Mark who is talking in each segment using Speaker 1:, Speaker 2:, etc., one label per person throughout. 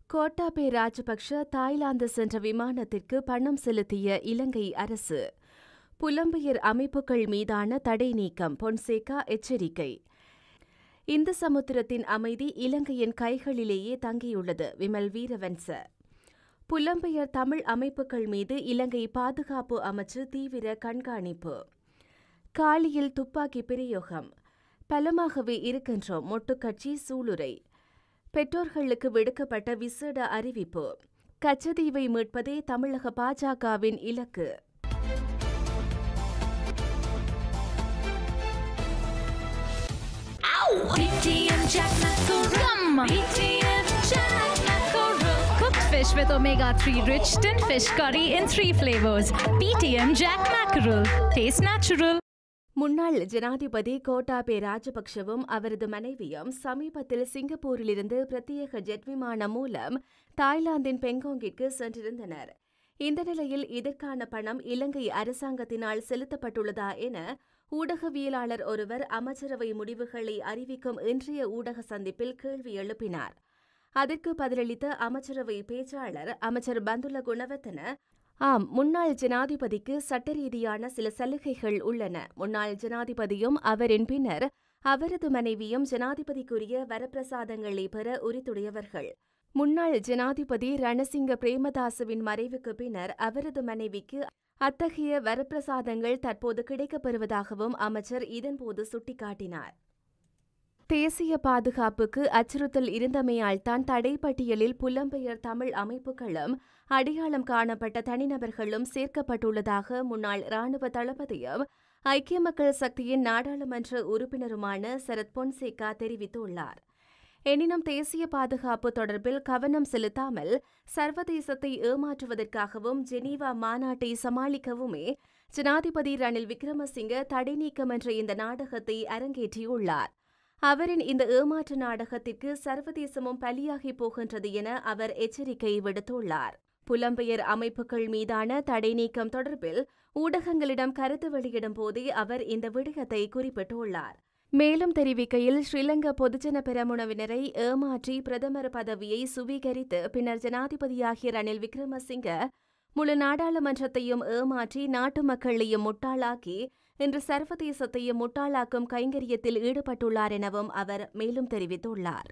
Speaker 1: Gotabaya Rajapaksa Thailand சென்ற விமானத்திற்கு பணம் செலுத்திய இலங்கை அரசு புலம்பெயர் அமைப்புகள் மீதான தடை நீக்கம் பொன்சேகா எச்சரிக்கை இந்து சமுத்திரத்தின் அமைதி இலங்கையின் கைகளிலேயே தங்கியுள்ளது விமல் வீரவன்ச புலம்பெயர் தமிழ் அமைப்புகள் மீது இலங்கை பாதுகாப்பு அமைச்சு தீவிர கண்காணிப்பு காலியில் துப்பாக்கி பிரயோகம் பலமாகவே இருக்கின்றோம் மொட்டுக்கட்சி சூளுரை பெற்றோர்களுக்கு விடுக்கப்பட்ட விசேட அறிவிப்பு கச்சதீவை மீட்பதே தமிழக பாஜகவின் இலக்கு
Speaker 2: PTM Jack Mackerel. PTM Jack Mackerel. Cooked fish with omega-3 rich tin fish curry in three flavors. PTM Jack Mackerel. Taste natural.
Speaker 1: முன்னாள் ஜனாதிபதி கோட்டாபே ராஜபக்ஷவும் அவரது மனைவியும் சமீபத்தில் சிங்கப்பூரிலிருந்து பிரத்யேக ஜெட் விமானம் மூலம் தாய்லாந்தின் பெங்கோங்கிற்கு சென்றிருந்தனர் இந்த நிலையில் இதற்கான பணம் இலங்கை அரசாங்கத்தினால் செலுத்தப்பட்டுள்ளதா என ஊடகவியலாளர் ஒருவர் அமைச்சரவை முடிவுகளை அறிவிக்கும் இன்றைய ஊடக சந்திப்பில் கேள்வி எழுப்பினார் அதற்கு பதிலளித்த அமைச்சரவை பேச்சாளர் அமைச்சர் பந்துல குணவர்த்தன ஆம் முன்னாள் ஜனாதிபதிக்கு சட்ட ரீதியான சில சலுகைகள் உள்ளன முன்னாள் ஜனாதிபதியும் அவரின் பின்னர் அவரது மனைவியும் ஜனாதிபதிக்குரிய வரப்பிரசாதங்களை பெற உரித்துடையவர்கள் முன்னாள் ஜனாதிபதி ரணசிங்க பிரேமதாசவின் மறைவுக்கு பின்னர் அவரது மனைவிக்கு அத்தகைய வரப்பிரசாதங்கள் தற்போது கிடைக்கப்பெறுவதாகவும் அமைச்சர் இதன்போது சுட்டிக்காட்டினார் தேசிய பாதுகாப்புக்கு அச்சுறுத்தல் இருந்தமையால் தான் தடைப்பட்டியலில் புலம்பெயர் தமிழ் அமைப்புகளும் அடையாளம் காணப்பட்ட தனிநபர்களும் சேர்க்கப்பட்டுள்ளதாக முன்னாள் ராணுவ தளபதியும் ஐக்கிய மக்கள் சக்தியின் நாடாளுமன்ற உறுப்பினருமான சரத் பொன்சேகா தெரிவித்துள்ளார் எனினும் தேசிய பாதுகாப்பு தொடர்பில் கவனம் செலுத்தாமல் சர்வதேசத்தை ஏமாற்றுவதற்காகவும் ஜெனீவா மாநாட்டை சமாளிக்கவுமே ஜனாதிபதி ரணில் விக்ரமசிங்க தடை நீக்கம் என்ற இந்த நாடகத்தை அரங்கேற்றியுள்ளார் அவரின் இந்த ஏமாற்று நாடகத்திற்கு சர்வதேசமும் பலியாகி போகின்றது என அவர் எச்சரிக்கை விடுத்துள்ளார் புலம்பெயர் அமைப்புகள் மீதான தடை நீக்கம் தொடர்பில் ஊடகங்களிடம் கருத்து வெளியிடும் போதே அவர் இந்த விடயத்தை குறிப்பிட்டுள்ளார் மேலும் தெரிவிக்கையில் ஸ்ரீலங்கா பொதுஜன பெரமுனவினரை ஏமாற்றி பிரதமர் பதவியை சுவீகரித்து பின்னர் ஜனாதிபதியாகிய ரணில் விக்ரமசிங்க முழு நாடாளுமன்றத்தையும் ஏமாற்றி நாட்டு மக்களையும் முட்டாளாக்கி இன்று சர்வதேசத்தையும் முட்டாளாக்கும் கைங்கரியத்தில் ஈடுபட்டுள்ளார் எனவும் அவர் மேலும் தெரிவித்துள்ளார்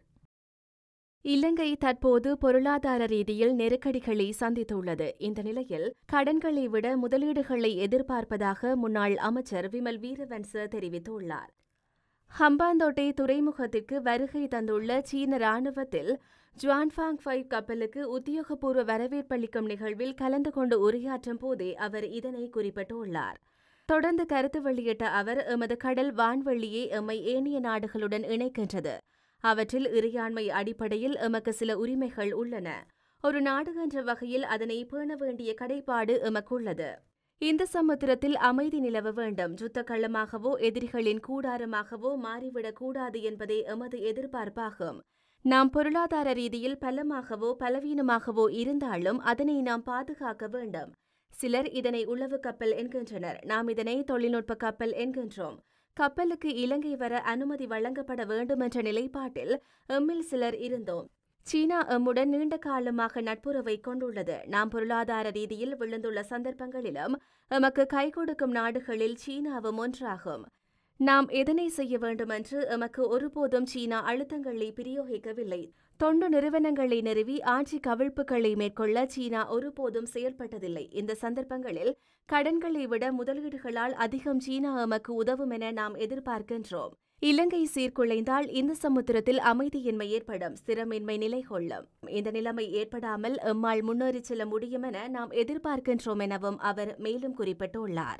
Speaker 1: இலங்கை தற்போது பொருளாதார ரீதியில் நெருக்கடிகளை சந்தித்துள்ளது இந்த நிலையில் கடன்களை விட முதலீடுகளை எதிர்பார்ப்பதாக முன்னாள் அமைச்சர் விமல் வீரவன்ச தெரிவித்துள்ளார் ஹம்பாந்தோட்டை துறைமுகத்திற்கு வருகை தந்துள்ள சீன ராணுவத்தில் ஜுவான்ஃபாங் ஃபைவ் கப்பலுக்கு உத்தியோகபூர்வ வரவேற்பளிக்கும் நிகழ்வில் கலந்து கொண்டு உரையாற்றும் போதே அவர் இதனை குறிப்பிட்டுள்ளார் தொடர்ந்து கருத்து வெளியிட்ட அவர் எமது கடல் வான்வெளியே எம்மை ஏனைய நாடுகளுடன் இணைக்கின்றது அவற்றில் இறையாண்மை அடிப்படையில் எமக்கு சில உரிமைகள் உள்ளன ஒரு நாடு என்ற வகையில் அதனை பேண வேண்டிய கடைப்பாடு எமக்குள்ளது இந்த சமுத்திரத்தில் அமைதி நிலவ வேண்டும் யுத்த களமாகவோ எதிரிகளின் கூடாரமாகவோ மாறிவிடக் கூடாது என்பதே எமது எதிர்பார்ப்பாகும் நாம் பொருளாதார ரீதியில் பலமாகவோ பலவீனமாகவோ இருந்தாலும் அதனை நாம் பாதுகாக்க வேண்டும் சிலர் இதனை உளவு கப்பல் என்கின்றனர் நாம் இதனை தொழில்நுட்ப கப்பல் என்கின்றோம் கப்பலுக்கு இலங்கை வர அனுமதி வழங்கப்பட வேண்டும் என்ற நிலைப்பாட்டில் எம்மில் சிலர் இருந்தோம் சீனா எம்முடன் நீண்ட காலமாக நட்புறவை கொண்டுள்ளது நாம் பொருளாதார ரீதியில் விழுந்துள்ள சந்தர்ப்பங்களிலும் எமக்கு கை கொடுக்கும் நாடுகளில் சீனாவும் ஒன்றாகும் நாம் எதனை செய்ய வேண்டுமென்று எமக்கு ஒருபோதும் சீனா அழுத்தங்களை பிரயோகிக்கவில்லை தொண்டு நிறுவனங்களை நிறுவி ஆட்சி கவிழ்ப்புகளை மேற்கொள்ள சீனா ஒருபோதும் செயல்பட்டதில்லை இந்த சந்தர்ப்பங்களில் கடன்களை விட முதலீடுகளால் அதிகம் சீனா எமக்கு உதவும் என நாம் எதிர்பார்க்கின்றோம் இலங்கை சீர்குலைந்தால் இந்த சமுத்திரத்தில் அமைதியின்மை ஏற்படும் ஸ்திரமின்மை நிலை கொள்ளும் இந்த நிலைமை ஏற்படாமல் எம்மால் முன்னேறிச் செல்ல முடியும் என நாம் எதிர்பார்க்கின்றோம் எனவும் அவர் மேலும் குறிப்பிட்டுள்ளார்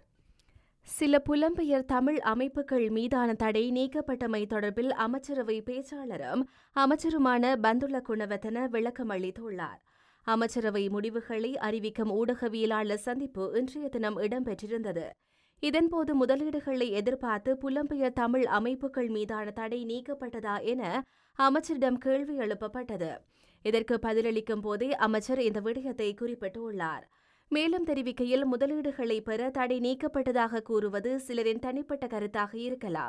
Speaker 1: சில புலம்பெயர் தமிழ் அமைப்புகள் மீதான தடை நீக்கப்பட்டமை தொடர்பில் அமைச்சரவை பேச்சாளரும் அமைச்சருமான பந்துல குணவர்த்தன விளக்கம் அளித்துள்ளார் அமைச்சரவை முடிவுகளை அறிவிக்கும் ஊடகவியலாளர் சந்திப்பு இன்றைய தினம் இடம்பெற்றிருந்தது இதன்போது முதலீடுகளை எதிர்பார்த்து புலம்பெயர் தமிழ் அமைப்புகள் மீதான தடை நீக்கப்பட்டதா என அமைச்சரிடம் கேள்வி எழுப்பப்பட்டது இதற்கு பதிலளிக்கும் போதே அமைச்சர் இந்த விடயத்தை குறிப்பிட்டுள்ளார் மேலும் தெரிவிக்கையில் முதலீடுகளை பெற தடை நீக்கப்பட்டதாக கூறுவது சிலரின் தனிப்பட்ட கருத்தாக இருக்கலாம்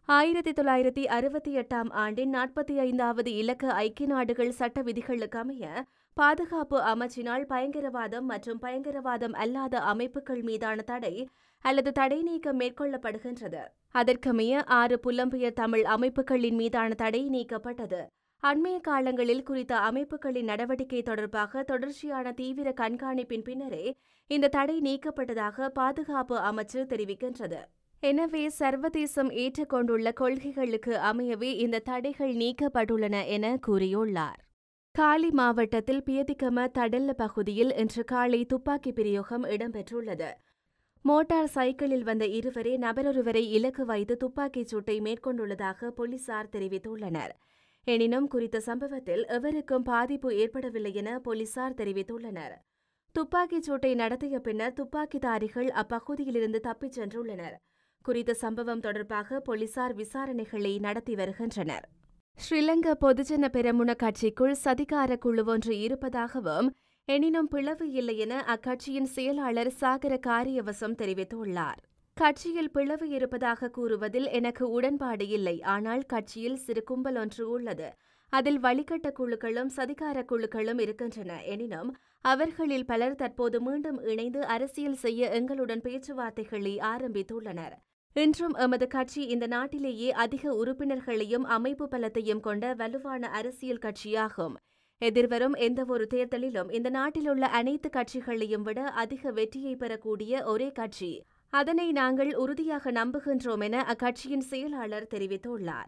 Speaker 1: ஆயிரத்தி தொள்ளாயிரத்தி அறுபத்தி எட்டாம் ஆண்டின் நாற்பத்தி ஐந்தாவது இலக்க ஐக்கிய நாடுகள் சட்ட விதிகளுக்கு அமைய பாதுகாப்பு அமைச்சினால் பயங்கரவாதம் மற்றும் பயங்கரவாதம் அல்லாத அமைப்புகள் மீதான தடை அல்லது தடை நீக்கம் மேற்கொள்ளப்படுகின்றது அதற்கமைய ஆறு புலம்பெயர் தமிழ் அமைப்புகளின் மீதான தடை நீக்கப்பட்டது அண்மைய காலங்களில் குறித்த அமைப்புகளின் நடவடிக்கை தொடர்பாக தொடர்ச்சியான தீவிர கண்காணிப்பின் பின்னரே இந்த தடை நீக்கப்பட்டதாக பாதுகாப்பு அமைச்சு தெரிவிக்கின்றது எனவே சர்வதேசம் ஏற்றுக்கொண்டுள்ள கொள்கைகளுக்கு அமையவே இந்த தடைகள் நீக்கப்பட்டுள்ளன என கூறியுள்ளார் காலி மாவட்டத்தில் பியதிக்கம தடல்ல பகுதியில் இன்று காலை துப்பாக்கி பிரயோகம் இடம்பெற்றுள்ளது மோட்டார் சைக்கிளில் வந்த இருவரே நபரொருவரை இலக்கு வைத்து துப்பாக்கிச் சூட்டை மேற்கொண்டுள்ளதாக போலீசார் தெரிவித்துள்ளனர் எனினும் குறித்த சம்பவத்தில் எவருக்கும் பாதிப்பு ஏற்படவில்லை என போலீசார் தெரிவித்துள்ளனர் துப்பாக்கிச் சூட்டை நடத்திய பின்னர் துப்பாக்கிதாரிகள் அப்பகுதியிலிருந்து தப்பிச் சென்றுள்ளனர் குறித்த சம்பவம் தொடர்பாக போலீசார் விசாரணைகளை நடத்தி வருகின்றனர் ஸ்ரீலங்கா பொதுஜன பெரமுன கட்சிக்குள் சதிகார குழு ஒன்று இருப்பதாகவும் எனினும் பிளவு இல்லை என அக்கட்சியின் செயலாளர் சாகர காரியவசம் தெரிவித்துள்ளார் கட்சியில் பிளவு இருப்பதாக கூறுவதில் எனக்கு உடன்பாடு இல்லை ஆனால் கட்சியில் சிறு கும்பல் ஒன்று உள்ளது அதில் வழிகட்ட குழுக்களும் சதிகார குழுக்களும் இருக்கின்றன எனினும் அவர்களில் பலர் தற்போது மீண்டும் இணைந்து அரசியல் செய்ய எங்களுடன் பேச்சுவார்த்தைகளை ஆரம்பித்துள்ளனர் இன்றும் எமது கட்சி இந்த நாட்டிலேயே அதிக உறுப்பினர்களையும் அமைப்பு பலத்தையும் கொண்ட வலுவான அரசியல் கட்சியாகும் எதிர்வரும் எந்தவொரு தேர்தலிலும் இந்த நாட்டிலுள்ள அனைத்து கட்சிகளையும் விட அதிக வெற்றியை பெறக்கூடிய ஒரே கட்சி அதனை நாங்கள் உறுதியாக நம்புகின்றோம் என அக்கட்சியின் செயலாளர் தெரிவித்துள்ளார்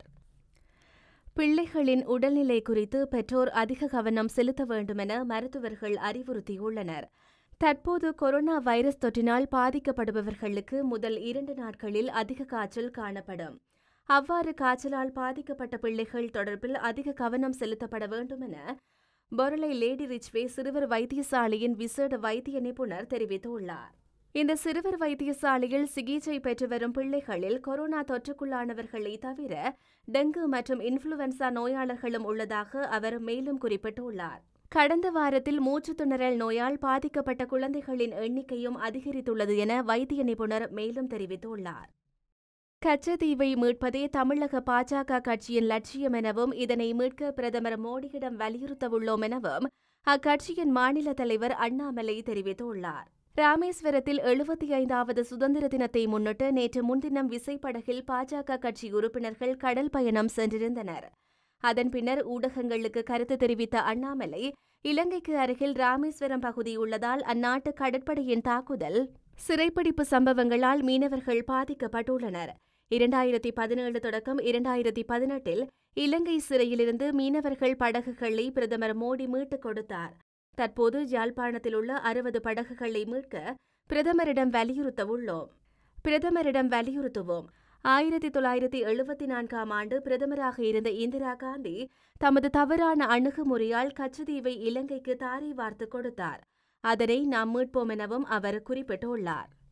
Speaker 1: பிள்ளைகளின் உடல்நிலை குறித்து பெற்றோர் அதிக கவனம் செலுத்த வேண்டுமென மருத்துவர்கள் அறிவுறுத்தியுள்ளனர் தற்போது கொரோனா வைரஸ் தொற்றினால் பாதிக்கப்படுபவர்களுக்கு முதல் இரண்டு நாட்களில் அதிக காய்ச்சல் காணப்படும் அவ்வாறு காய்ச்சலால் பாதிக்கப்பட்ட பிள்ளைகள் தொடர்பில் அதிக கவனம் செலுத்தப்பட வேண்டும் என பொருளை லேடி ரிச்வே சிறுவர் வைத்தியசாலையின் விசேட வைத்திய நிபுணர் தெரிவித்துள்ளார் இந்த சிறுவர் வைத்தியசாலையில் சிகிச்சை பெற்று வரும் பிள்ளைகளில் கொரோனா தொற்றுக்குள்ளானவர்களை தவிர டெங்கு மற்றும் இன்ஃபுளுவன்சா நோயாளர்களும் உள்ளதாக அவர் மேலும் குறிப்பிட்டுள்ளார் கடந்த வாரத்தில் மூச்சுத் திணறல் நோயால் பாதிக்கப்பட்ட குழந்தைகளின் எண்ணிக்கையும் அதிகரித்துள்ளது என வைத்திய நிபுணர் மேலும் தெரிவித்துள்ளார் கச்சத்தீவை மீட்பதே தமிழக பாஜக கட்சியின் லட்சியம் எனவும் இதனை மீட்க பிரதமர் மோடியிடம் வலியுறுத்தவுள்ளோம் எனவும் அக்கட்சியின் மாநில தலைவர் அண்ணாமலை தெரிவித்துள்ளார் ராமேஸ்வரத்தில் எழுபத்தி ஐந்தாவது சுதந்திர தினத்தை முன்னிட்டு நேற்று முன்தினம் விசைப்படகில் பாஜக கட்சி உறுப்பினர்கள் கடல் பயணம் சென்றிருந்தனர் அதன் பின்னர் ஊடகங்களுக்கு கருத்து தெரிவித்த அண்ணாமலை இலங்கைக்கு அருகில் ராமேஸ்வரம் பகுதி உள்ளதால் அந்நாட்டு கடற்படையின் தாக்குதல் சிறைப்பிடிப்பு சம்பவங்களால் மீனவர்கள் பாதிக்கப்பட்டுள்ளனர் இரண்டாயிரத்தி பதினேழு தொடக்கம் இரண்டாயிரத்தி பதினெட்டில் இலங்கை சிறையிலிருந்து மீனவர்கள் படகுகளை பிரதமர் மோடி மீட்டுக் கொடுத்தார் தற்போது யாழ்ப்பாணத்தில் உள்ள அறுபது படகுகளை மீட்க பிரதமரிடம் வலியுறுத்தவுள்ளோம் பிரதமரிடம் வலியுறுத்துவோம் ஆயிரத்தி தொள்ளாயிரத்தி எழுபத்தி நான்காம் ஆண்டு பிரதமராக இருந்த இந்திரா காந்தி தமது தவறான அணுகுமுறையால் கச்சதீவை இலங்கைக்கு தாரை வார்த்து கொடுத்தார் அதனை நாம் மீட்போம் எனவும் அவர் குறிப்பிட்டுள்ளார்